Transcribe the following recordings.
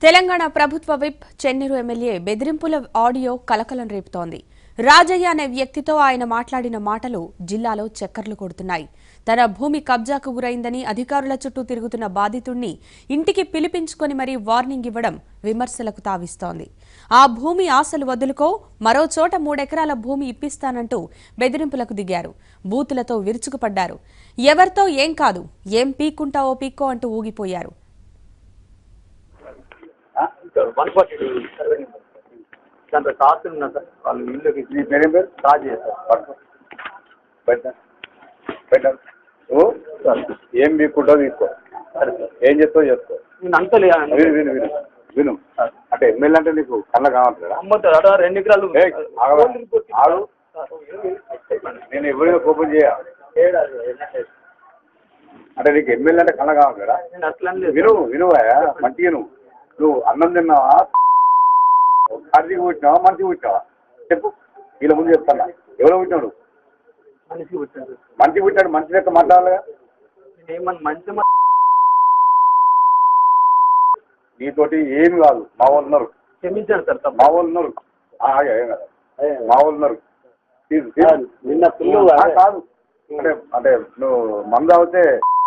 తెలంగాణ ప్రభుత్వ whip Chennur MLA బెదిరింపుల audio కలకలం రేపుతోంది రాజయ్య అనే వ్యక్తితో ఆయన మాట్లాడిన మాటలు జిల్లాలో చక్కర్లు కొడుతున్నాయి తన భూమి కబ్జాకు గురైందని అధికారుల చుట్టూ తిరుగుతున్న బాధితుణ్ణి ఇంటికి పిలిపించుకొని మరీ వార్నింగ్ ఇవ్వడం విమర్శలకు తావిస్తోంది ఆ భూమి ఆశలు వదులుకో మరో చోట మూడెకరాల భూమి ఇప్పిస్తానంటూ బెదిరింపులకు దిగారు బూతులతో విరుచుకుపడ్డారు ఎవరితో ఏం కాదు ఏం పీక్కుంటావో పీక్కో అంటూ ఊగిపోయారు వన్ ఫార్టీ టూ దాంట్లో కాస్ట్ ఉన్నా సార్ వాళ్ళు ఇల్లుకి నీ పేరేం పేరు ఛార్జ్ చేస్తారు పట్టుకో పెట్ట పెట్ట నువ్వు ఏం మీకుంటావు తీసుకో సరే సార్ ఏం చెప్తావు చేసుకో నేను అంతలే విను విను విను విను అంటే ఎమ్మెల్యే అంటే నీకు కళ్ళ కావట్లేదా అమ్ముతారు అక్కడ రెండు ఎకరాలు ఏయ్, ఆగవా? ఆగు. నేను ఎవరిగా కోపం చేయ అంటే నీకు ఎమ్మెల్యే అంటే కళ్ళ కావట్లేదా నేను అట్లా అని లేదు విను వినువా మంచిగా నువ్వు నువ్వు అన్నం తిన్నావా కర్రీకి పుట్టినావా మంచిగా పుట్టినావా చెప్పు వీళ్ళ ముందు చెప్తాను ఎవరో పుట్టినాడు మనిషికి వచ్చాను మంచిగా పుట్టాడు మంచి లెక్క మాట్లాడలేగా నేను ఏమన్నా మంచి మ- నీతోటి ఏమి కాదు మా వాళ్ళు ఉన్నారు క్షమించాను సార్ తప్ప మా వాళ్ళు ఉన్నారు ఆ, ఆగే, ఏం కాదు మా వాళ్ళు ఉన్నారు తీసు, తీసు. నిన్న ఫుల్ ఆ, కాదు అంటే అంటే నువ్వు మంద అవుతే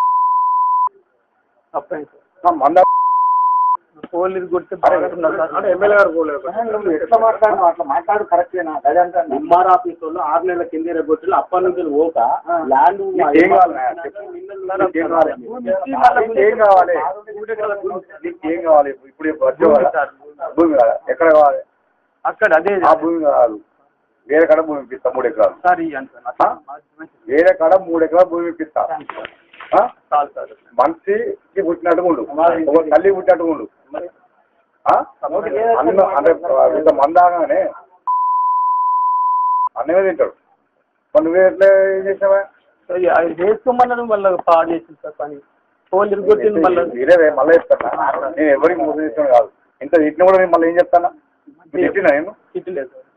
తప్పైంది సార్ మంద పోలీసు కొడితే అరే, బాగుంటున్నారు సార్ అంటే ఎమ్మెల్యే గారు పోలేదు నువ్వు ఎట్లా మాట్లాడు అట్లా మాట్లాడు కరెక్టేనా అదే అంటాను ఎంఆర్ ఆఫీస్ వాళ్ళు ఆరు నెలల కింద రెగ్గొట్టి అప్పటి నుంచి పోక ల్యాండ్ నీకేం కావాలి నీకేం కావాలి నీకేం కావాలి నీకేం కావాలి ఇప్పుడు ఇప్పుడు వచ్చే భూమి వాళ్ళ? సార్. భూమి కావాలి ఎక్కడ కావాలి అక్కడ అదే ఆ భూమి కాదు వేరే కాడ భూమి ఇప్పిస్తా మూడు ఎకరాలు సార్ ఇవ్వండి సార్ అట్లా వేరే కాడ మూడు ఎకరాలు భూమి ఇప్పిస్తా ఆ? చాలు సార్ మనిషికి పుట్టినట్టుగా ఉండు ఒక తల్లి పుట్టినట్టుగా ఉండు ఆ? అన్న అంటే ఇంత మందాగానే అన్నమే తింటాడు మరి నువ్వే ఎట్లా ఏం చేసావా సో ఇక అది చేసుకోమన్నారు మళ్ళీ పాడు చేసింది సార్ పని ఫోన్ కొట్టింది మళ్ళీ మీరే మళ్ళీ చెప్తానా నేను ఎవరికి మోసం చేస్తాను కాదు ఇంత తిట్టిన కూడా నేను మళ్ళీ ఏం చెప్తానా ఇప్పుడు తిట్టినా నేను తిట్టలేదు సార్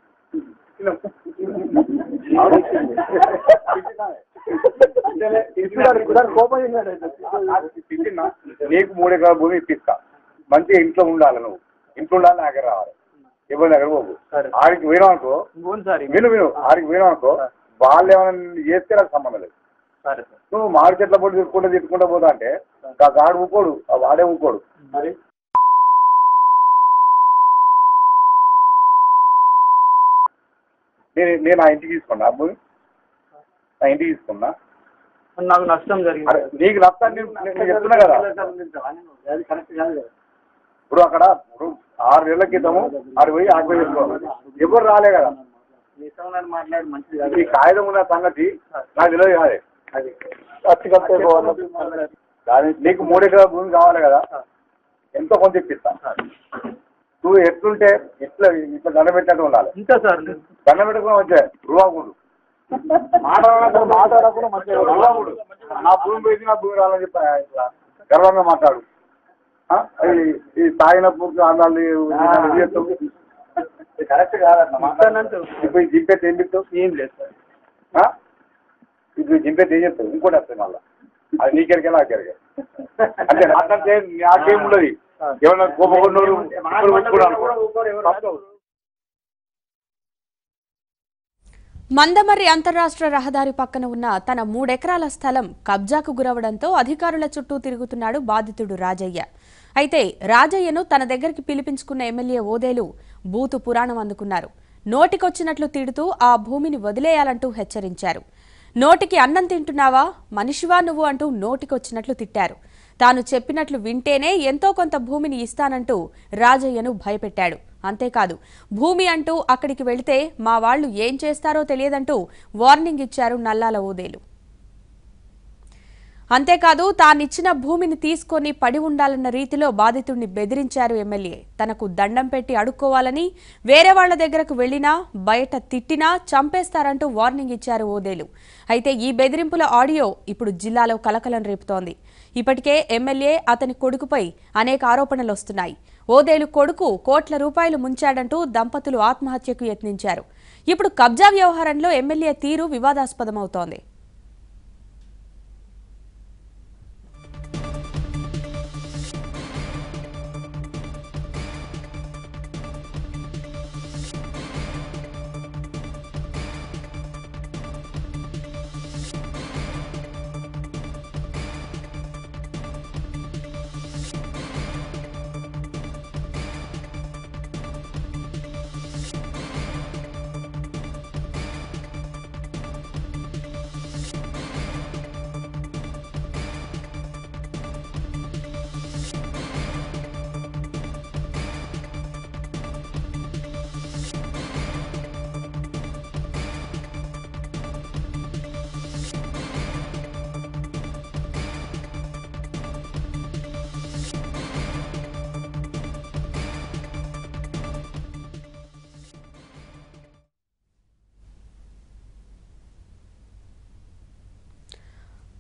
తిట్టినా నీకు మూడు ఎకరాల భూమి ఇప్పిస్తా మంచిగా ఇంట్లో ఉండాలి నువ్వు ఇంట్లో ఉండాలి నా దగ్గర రావాలి ఎవరి దగ్గర పోకు సరే. ఆడికి పోయినావు అనుకో ఇంకోటి సార్ ఇంకో- విను విను ఆడికి పోయినావు అనుకో వాళ్ళు ఏమైనా చేస్తే నాకు సంబంధం లేదు సరే సార్ నువ్వు మామిడి చెట్ల పొడి తిట్టుకుంటూ తిట్టుకుంటూ పోతా అంటే ఆ గాడు ఊకోడు ఆ వాడే ఊకోడు మరి నేను నేను నా ఇంటికి తీసుకున్నా ఆ భూమి నా ఇంటికి తీసుకున్నా నాకు నష్టం జరిగింది అరే నీకు నష్టాన్ని నేను నేను చెప్తున్నా కదా అది కరెక్ట్ కాదు కదా ఇప్పుడు అక్కడ ఇప్పుడు ఆరు నెలల క్రితము ఆరు పోయి ఆరు పోయి చేసుకోవాలి ఎవరు రాలే కదా మీ ఇష్టం ఉన్నట్టు మాట్లాడి మంచిది కాదు ఈ కాగితం ఉన్న సంగతి నాకు తెలియదు కాదే అది ఖర్చు కట్టే దాని నీకు మూడు ఎకరాల భూమి కావాలి కదా ఎంతో కొంత ఇప్పిస్తా నువ్వు ఎట్లుంటే ఇట్లా ఇట్లా దండ పెట్టినట్టు ఉండాలి ఇంకా సార్ దండ పెట్టుకుని వచ్చే రువాకుడు మాట్లాడకుండా మాట్లాడకుండా మంచిగా రువాకుడు నా భూమి పోయి నా భూమి రావాలని చెప్పి ఇట్లా గర్వంగా మాట్లాడు ఆ? ఈ- ఈ తాగినప్పుడు ఆందాలు కరెక్ట్ కాదన్న ఇస్తానంటూ ఇప్పుడు ఈ జింపేట్ ఏం చెప్తావు ఏం లేదు సార్ ఆ? ఇప్పుడు ఈ జింపేట్ ఏం చెప్తావు ఇంకోటి వస్తుంది మళ్ళీ అది నీకెరికే నాకెరికే అంటే మాట్లాడితే నాకేం ఉండదు ఏమన్నా కోపకొండోరు మందమర్రి అంతర్రాష్ట్ర రహదారి పక్కన ఉన్న తన మూడెకరాల స్థలం కబ్జాకు గురవడంతో అధికారుల చుట్టూ తిరుగుతున్నాడు బాధితుడు రాజయ్య అయితే రాజయ్యను తన దగ్గరికి పిలిపించుకున్న ఎమ్మెల్యే ఓదేలు బూతు పురాణం అందుకున్నారు నోటికొచ్చినట్లు తిడుతూ ఆ భూమిని వదిలేయాలంటూ హెచ్చరించారు నోటికి అన్నం తింటున్నావా మనిషివా నువ్వు అంటూ నోటికొచ్చినట్లు తిట్టారు తాను చెప్పినట్లు వింటేనే ఎంతో కొంత భూమిని ఇస్తానంటూ రాజయ్యను భయపెట్టాడు అంతేకాదు భూమి అంటూ అక్కడికి వెళితే మా వాళ్లు ఏం చేస్తారో తెలియదంటూ వార్నింగ్ ఇచ్చారు నల్లాల ఊదేలు అంతేకాదు తానిచ్చిన భూమిని తీసుకొని పడి ఉండాలన్న రీతిలో బాధితుడిని బెదిరించారు ఎమ్మెల్యే తనకు దండం పెట్టి అడుక్కోవాలని వేరే వాళ్ల దగ్గరకు వెళ్లినా బయట తిట్టినా చంపేస్తారంటూ వార్నింగ్ ఇచ్చారు ఓదేలు అయితే ఈ బెదిరింపుల ఆడియో ఇప్పుడు జిల్లాలో కలకలం రేపుతోంది ఇప్పటికే ఎమ్మెల్యే అతని కొడుకుపై అనేక ఆరోపణలు వస్తున్నాయి ఓదేలు కొడుకు కోట్ల రూపాయలు ముంచాడంటూ దంపతులు ఆత్మహత్యకు యత్నించారు ఇప్పుడు కబ్జా వ్యవహారంలో ఎమ్మెల్యే తీరు వివాదాస్పదమవుతోంది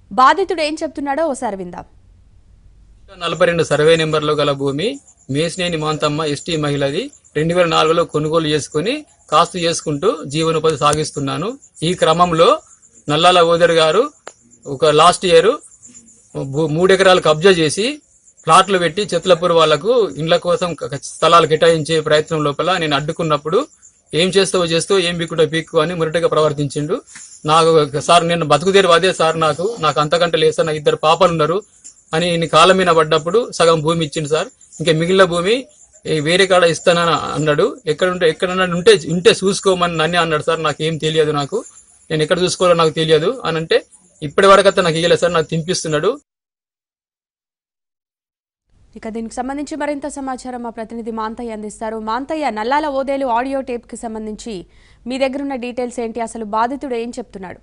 బాధితుడు ఏం చెప్తున్నాడో ఓసారి విందాం నలభై రెండు సర్వే నెంబర్లో గల భూమి మేసినేని మాంతమ్మ ఎస్టీ మహిళది రెండు వేల నాలుగులో కొనుగోలు చేసుకుని కాస్తు చేసుకుంటూ జీవనోపాధి సాగిస్తున్నాను ఈ క్రమంలో నల్లాల ఓదర్ గారు ఒక లాస్ట్ ఇయర్ మూడు ఎకరాలు కబ్జా చేసి ప్లాట్లు పెట్టి చెత్లపూర్ వాళ్లకు ఇండ్ల కోసం క- స్థలాలు కేటాయించే ప్రయత్నం లోపల నేను అడ్డుకున్నప్పుడు ఏం చేస్తావో చేస్తూ ఏం పీక్కుంటో పీక్కు అని మురటిగా ప్రవర్తించిండు నాకు సార్ నేను బతుకుదేరు అదే సార్ నాకు నాకు అంతకంటే లేదు సార్ నాకు ఇద్దరు పాపలు ఉన్నారు అని ఈయన కాళ్ళ మీద పడ్డప్పుడు సగం భూమి ఇచ్చిండు సార్ ఇంకా మిగిలిన భూమి ఏ వేరే కాడ ఇస్తానని అన్నాడు ఎక్కడ ఉంటే ఎక్కడన్నా ఉంటే ఉంటే చూసుకోమని నన్నే అన్నాడు సార్ నాకు ఏం తెలియదు నాకు నేను ఎక్కడ చూసుకోవాలో నాకు తెలియదు అని అంటే ఇప్పటి వరకు అయితే నాకు ఇయ్యలేదు సార్ నాకు తినిపిస్తున్నాడు ఇక దీనికి సంబంధించి మరింత సమాచారం మా ప్రతినిధి మాంతయ్య అందిస్తారు మాంతయ్య నల్లాల ఓదేలు ఆడియో టేప్కి సంబంధించి మీ దగ్గర ఉన్న డీటెయిల్స్ ఏంటి అసలు బాధితుడు ఏం చెప్తున్నాడు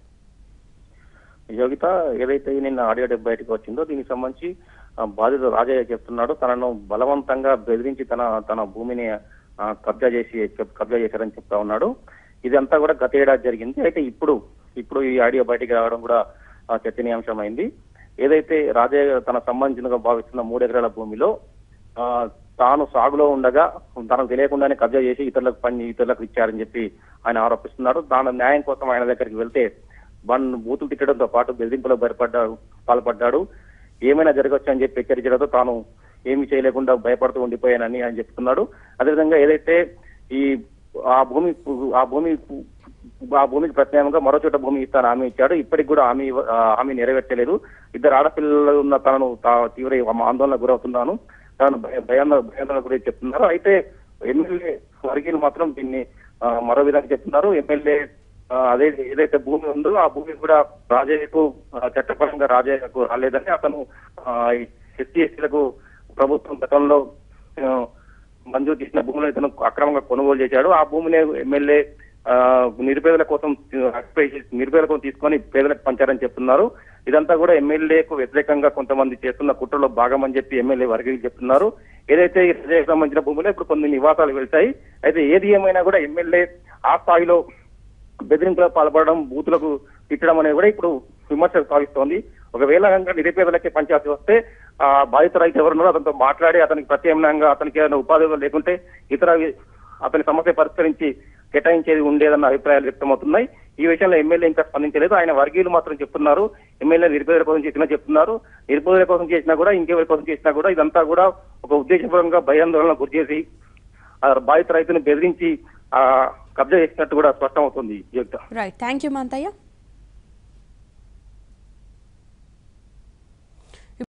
యోగిత ఏదైతే నిన్న ఆడియో డెబ్బై బయటకు వచ్చిందో దీనికి సంబంధించి ఆ, బాధితుడు రాజయ్య చెప్తున్నాడు తనను బలవంతంగా బెదిరించి తన తన భూమిని ఆ, కబ్జా చేసి చెప్- కబ్జా చేశారని చెప్తా ఉన్నాడు ఇదంతా కూడా గత ఏడాది జరిగింది అయితే ఇప్పుడు ఇప్పుడు ఈ ఆడియో బయటికి రావడం కూడా ఆ, చర్చనీయాంశమైంది ఏదైతే రాజయ్య తన సంబంధించినగా భావిస్తున్న మూడు ఎకరాల భూమిలో ఆ, తాను సాగులో ఉండగా తనకు తెలియకుండానే కబ్జా చేసి ఇతరులకు పని ఇతరులకు ఇచ్చారని చెప్పి ఆయన ఆరోపిస్తున్నాడు దాని న్యాయం కోసం ఆయన దగ్గరికి వెళ్తే వన్ బూతులు తిట్టడంతో పాటు బెదిరింపులో భయపడ్డాడు పాల్పడ్డాడు ఏమైనా జరగచ్చు అని చెప్పి హెచ్చరించడంతో తాను ఏమీ చేయలేకుండా భయపడుతూ ఉండిపోయానని ఆయన చెప్తున్నాడు అదేవిధంగా ఏదైతే ఈ ఆ భూమి ఆ భూమి ఆ భూమికి ప్రత్యామ్నాయంగా మరో చోట భూమి ఇస్తాను హామీ ఇచ్చాడు ఇప్పటికి కూడా హామీ ఇవ్వ- ఆ, హామీ నెరవేర్చలేదు ఇద్దరు ఆడపిల్లలు ఉన్న తనను తా- తీవ్ర ఆందోళన గురవుతున్నాను తాను భయ- భయాందోళన భయాందోళన గురించి చెప్తున్నారు అయితే ఎమ్మెల్యే వర్గీయులు మాత్రం దీన్ని ఆ, మరో విధంగా చెప్తున్నారు ఎమ్మెల్యే ఆ, అదే ఏదైతే భూమి ఉందో ఆ భూమి కూడా రాజయ్యకు ఆ, చట్టపరంగా రాజయ్యకు రాలేదని అతను ఎస్సీ ఎస్టీలకు ప్రభుత్వం గతంలో ఆ, మంజూరు చేసిన భూములను ఇతను అక్రమంగా కొనుగోలు చేశాడు ఆ భూమిని ఎమ్మెల్యే ఆ, నిరుపేదల కోసం ఆక్యుపై చేసి నిరుపేదల కోసం తీసుకొని పేదలకు పంచారని చెప్తున్నారు ఇదంతా కూడా ఎమ్మెల్యేకు వ్యతిరేకంగా కొంతమంది చేస్తున్న కుట్రలో భాగం అని చెప్పి ఎమ్మెల్యే వర్గీయులు చెప్తున్నారు ఏదైతే ఈ ప్రజలకు సంబంధించిన భూములు ఇప్పుడు కొన్ని నివాసాలు వెళ్తాయి అయితే ఏది ఏమైనా కూడా ఎమ్మెల్యే ఆ స్థాయిలో బెదిరింపులకు పాల్పడడం బూతులకు తిట్టడం అనేది కూడా ఇప్పుడు విమర్శలు సాగిస్తోంది ఒకవేళ కనుక నిరుపేదలకే పంచాల్సి వస్తే ఆ బాధిత రైతు ఎవరున్నారో అతనితో మాట్లాడి అతనికి ప్రత్యామ్నాయంగా అతనికి ఏదైనా ఉపాధి లేకుంటే ఇతర వి- అతని సమస్య పరిష్కరించి కేటాయించేది ఉండేదన్న అభిప్రాయాలు వ్యక్తమవుతున్నాయి ఈ విషయంలో ఎమ్మెల్యే ఇంకా స్పందించలేదు ఆయన వర్గీయులు మాత్రం చెప్తున్నారు ఎమ్మెల్యే నిరుపేదల కోసం చేసినా చెప్తున్నారు నిరుపేదల కోసం చేసినా కూడా ఇంకెవరి కోసం చేసినా కూడా ఇదంతా కూడా ఒక ఉద్దేశపూర్వకంగా భయాందోళన గురి చేసి ఆ బాధిత రైతుని బెదిరించి ఆ కబ్జా చేసినట్టు కూడా స్పష్టమవుతుంది Yogita right thank you Manthaiah